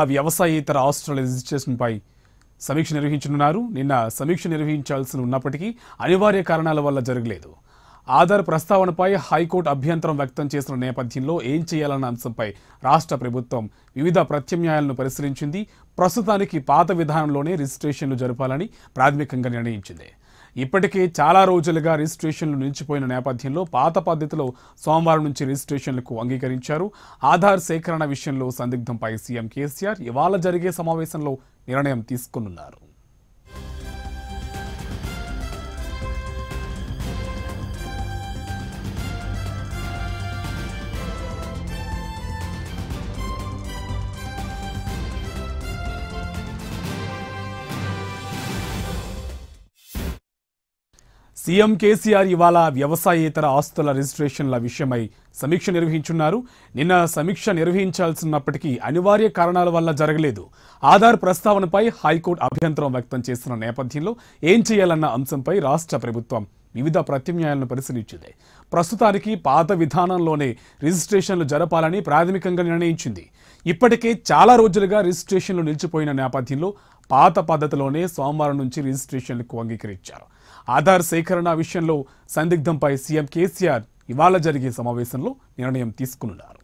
వ్యవసాయేతర ఆస్తుల రిజిస్ట్రేషన్పై సమీక్ష నిర్వహించనున్నారు నిన్న సమీక్ష నిర్వహించాల్సి ఉన్నప్పటికీ అనివార్య కారణాల వల్ల జరగలేదు ఆధార్ ప్రస్తావనపై హైకోర్టు అభ్యంతరం వ్యక్తం చేసిన నేపథ్యంలో ఏం చేయాలన్న అంశంపై రాష్ట్ర ప్రభుత్వం వివిధ ప్రత్యామ్నాయాలను పరిశీలించింది ప్రస్తుతానికి పాత విధానంలోనే రిజిస్ట్రేషన్లు జరపాలని ప్రాథమికంగా నిర్ణయించింది ఇప్పటికే చాలా రోజులుగా రిజిస్ట్రేషన్లు నిలిచిపోయిన నేపథ్యంలో పాత పద్ధతిలో సోమవారం నుంచి రిజిస్ట్రేషన్లకు అంగీకరించారు ఆధార్ సేకరణ విషయంలో సందిగ్ధంపై సీఎం కేసీఆర్ ఇవాళ జరిగే సమావేశంలో నిర్ణయం తీసుకున్నారు సీఎం కేసీఆర్ ఇవాళ వ్యవసాయేతర ఆస్తుల రిజిస్ట్రేషన్ల విషయమై సమీక్ష నిర్వహించున్నారు నిన్న సమీక్ష నిర్వహించాల్సినప్పటికీ అనివార్య కారణాల వల్ల జరగలేదు ఆధార్ ప్రస్తావనపై హైకోర్టు అభ్యంతరం వ్యక్తం చేసిన నేపథ్యంలో ఏం చేయాలన్న అంశంపై రాష్ట్ర ప్రభుత్వం వివిధ ప్రత్యామ్నాయాలను పరిశీలించింది ప్రస్తుతానికి పాత విధానంలోనే రిజిస్ట్రేషన్లు జరపాలని ప్రాథమికంగా నిర్ణయించింది ఇప్పటికే చాలా రోజులుగా రిజిస్ట్రేషన్లు నిలిచిపోయిన నేపథ్యంలో పాత పద్ధతిలోనే సోమవారం నుంచి రిజిస్ట్రేషన్లకు అంగీకరించారు ఆధార్ సేకరణ విషయంలో సందిగ్ధంపై సీఎం కేసీఆర్ ఇవాళ జరిగే సమావేశంలో నిర్ణయం తీసుకున్నారు